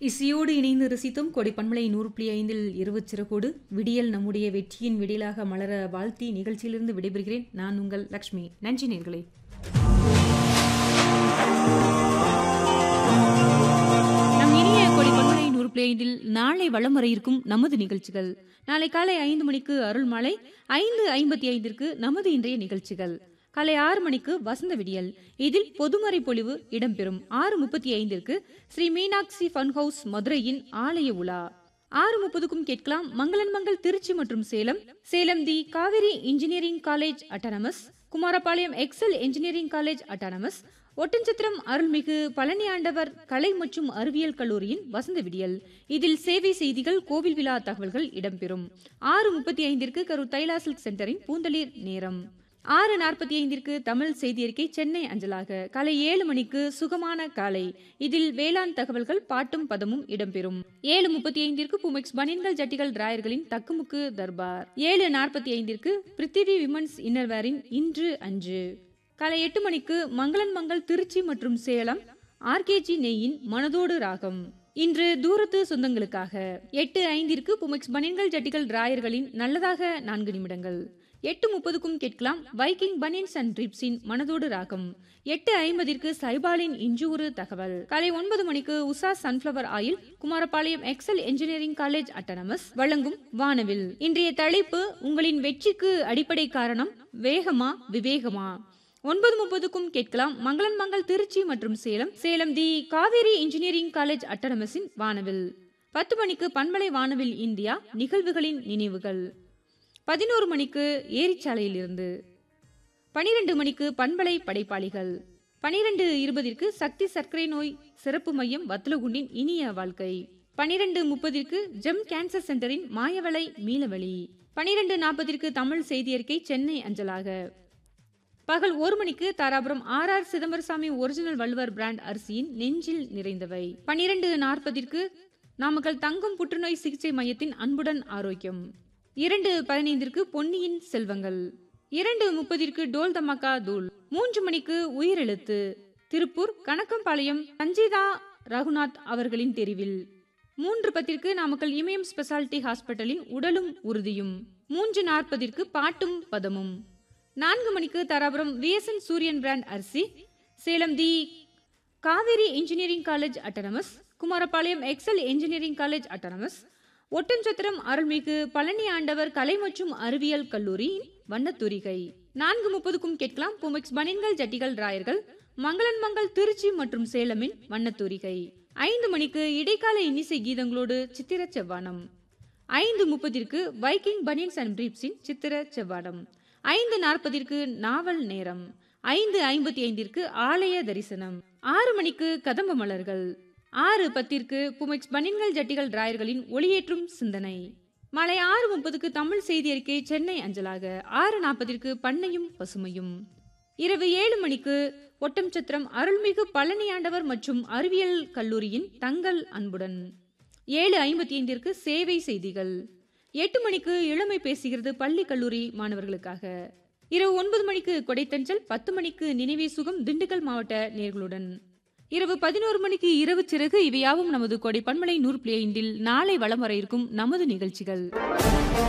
இசையோடு இணைந்து ரசித்தும் கொடை பண்பலை நூறு புள்ளி ஐந்தில் இரவு சிறகோடு விடியல் நம்முடைய வெற்றியின் விடியலாக மலர வாழ்த்தி நிகழ்ச்சியிலிருந்து விடைபெறுகிறேன் நான் உங்கள் லக்ஷ்மி நன்றி நேர்களே நம் இனிய கொடை பண்பலை நூறு புள்ளி ஐந்தில் நாளை வளம் வர இருக்கும் நமது நிகழ்ச்சிகள் நாளை காலை ஐந்து மணிக்கு அருள்மாலை ஐந்து ஐம்பத்தி ஐந்திற்கு நமது இன்றைய நிகழ்ச்சிகள் காலை ஆறு மணிக்கு வசந்த விடியல் இதில் பொதுமறை பொழிவு இடம்பெறும் ஆறு முப்பத்தி ஐந்திற்கு ஸ்ரீ மீனாட்சி ஃபன் ஹவுஸ் மதுரையின் ஆலய உலா ஆறு முப்பதுக்கும் கேட்கலாம் மங்களன் மங்கள் திருச்சி மற்றும் Salem Salem the Kaveri engineering college autonomous Kumarapalayam Excel engineering college autonomous Oddanchatram அருள்மிகு பழனி ஆண்டவர் கலை மற்றும் அறிவியல் கல்லூரியின் வசந்த விடியல் இதில் சேவை செய்திகள் கோவில் விழா தகவல்கள் இடம்பெறும் ஆறு முப்பத்தி ஐந்திற்கு கரூர் தைலா சில்க் சென்டரின் பூந்தளிர் நேரம் ஆறு நாற்பத்தி ஐந்திற்கு தமிழ் செய்தி அறிக்கை சென்னை அஞ்சலாக காலை ஏழு மணிக்கு சுகமான காலை இதில் வேளாண் தகவல்கள் பாட்டும் பதமும் இடம்பெறும் ஏழு முப்பத்தி ஐந்திற்கு புமெக்ஸ் பனியன்கள் ஜட்டிகள் டிராயர்களின் தக்குமுக்கு தர்பார் ஏழு நாற்பத்தி ஐந்திற்கு பிருத்திவி விமன்ஸ் இன்னர்வேரின் இன்று அன்று காலை எட்டு மணிக்கு மங்களன் மங்கள் திருச்சி மற்றும் சேலம் ஆர்கேஜி நெய்யின் மனதோடு ராகம் இன்று தூரத்து சொந்தங்களுக்காக எட்டு ஐந்திற்கு புமெக்ஸ் பனியன்கள் ஜட்டிகள் டிராயர்களின் நல்லதாக நான்கு நிமிடங்கள் எட்டு முப்பதுக்கும் கேட்கலாம் வைக்கிங் பனியன்ஸ் அண்ட் ட்ரிப்ஸின் மனதோடு ராகம் எட்டு ஐம்பதிற்கு சைபாலின் இன்று ஒரு தகவல் காலை ஒன்பது மணிக்கு Usha sunflower oil Kumarapalayam Excel engineering college autonomous வழங்கும் வானவில் இன்றைய தலைப்பு உங்களின் வெற்றிக்கு அடிப்படை காரணம் வேகமா விவேகமா ஒன்பது முப்பதுக்கும் கேட்கலாம் மங்களன் மங்கள் திருச்சி மற்றும் Salem Salem the Kaveri engineering college அட்டனமஸின் வானவில் பத்து மணிக்கு பண்பலை வானவில் இந்தியா நிகழ்வுகளின் நினைவுகள் பதினோரு மணிக்கு ஏரிச்சாலையில் இருந்து பனிரெண்டு மணிக்கு பண்பலை படைப்பாளிகள் பனிரெண்டு இருபதிற்கு சக்தி சர்க்கரை நோய் சிறப்பு மையம் வத்தலகுண்டின் இனிய வாழ்க்கை பனிரெண்டு முப்பதிற்கு ஜெம் கேன்சர் சென்டரின் மாயவளை மீளவழி பனிரெண்டு நாற்பதிற்கு தமிழ் செய்தி அறிக்கை சென்னை அஞ்சலாக பகல் ஒரு மணிக்கு Dharapuram R R Chidambarasamy original Valluvar brand அரிசியின் நெஞ்சில் நிறைந்தவை பனிரெண்டு நாற்பதிற்கு நாமக்கல் தங்கம் புற்றுநோய் சிகிச்சை மையத்தின் அன்புடன் ஆரோக்கியம் இரண்டு பதினைந்திற்கு பொன்னியின் செல்வங்கள் இரண்டு முப்பதிற்கு டோல் தமாக்கா தூள் மூன்று மணிக்கு உயிரெழுத்து திருப்பூர் கணக்கம்பாளையம் சஞ்சிதா ரகுநாத் அவர்களின் தெரிவில் மூன்று பத்திற்கு நாமக்கல் இமயம் ஸ்பெஷாலிட்டி ஹாஸ்பிட்டலின் உடலும் உறுதியும் மூன்று நாற்பதிற்கு பாட்டும் பதமும் நான்கு மணிக்கு தாராபுரம் விஎஸ்என் சூரியன் பிராண்ட் அரிசி Salem the Kaveri engineering college autonomous Kumarapalayam Excel engineering college autonomous Oddanchatram அருள்மிகு பழனி ஆண்டவர் கலை மற்றும் அறிவியல் கல்லூரி வண்ணத்தூரிகை நான்கு முப்பதுக்கும் கேட்கலாம் புமெக்ஸ் பனின்கள் ஜட்டிகள் ராயர்கள் மங்களன் மங்கள் திருச்சி மற்றும் சேலமின் வண்ணத்தூரிகை ஐந்து மணிக்கு இடைக்கால இன்னிசை கீதங்களோடு சித்திர செவ்வானம் ஐந்து முப்பதிற்கு வைக்கிங் பனியன்ஸ் அண்ட் பிரீப்ஸின் சித்திர செவ்வானம் ஐந்து நாற்பதிற்கு நாவல் நேரம் ஐந்து ஐம்பத்தி ஐந்திற்கு ஆலய தரிசனம் ஆறு மணிக்கு கதம்ப மலர்கள் ஆறு பத்திற்கு புமெக்ஸ் பனின்கள் ஜட்டிகள் டிராயர்களின் ஒளியேற்றும் சிந்தனை மாலை ஆறு முப்பதுக்கு தமிழ் செய்தி அறிக்கை சென்னை அஞ்சலாக ஆறு நாற்பதிற்கு பண்ணையும் பசுமையும் இரவு ஏழு மணிக்கு ஒட்டம் சத்திரம் அருள்மிகு பழனியாண்டவர் மற்றும் அறிவியல் கல்லூரியின் தங்கள் அன்புடன் ஏழு ஐம்பத்தி ஐந்திற்கு சேவை செய்திகள் எட்டு மணிக்கு இளமை பேசுகிறது பள்ளி கல்லூரி மாணவர்களுக்காக இரவு ஒன்பது மணிக்கு கொடைத்தஞ்சல் பத்து மணிக்கு நினைவே சுகம் திண்டுக்கல் மாவட்ட நேர்களுடன் இரவு பதினோரு மணிக்கு இரவு சிறகு இவையாவும் நமது கொடை பன்மலை நூறு புள்ளி ஐந்தில் நாளை வளம் வர இருக்கும் நமது நிகழ்ச்சிகள்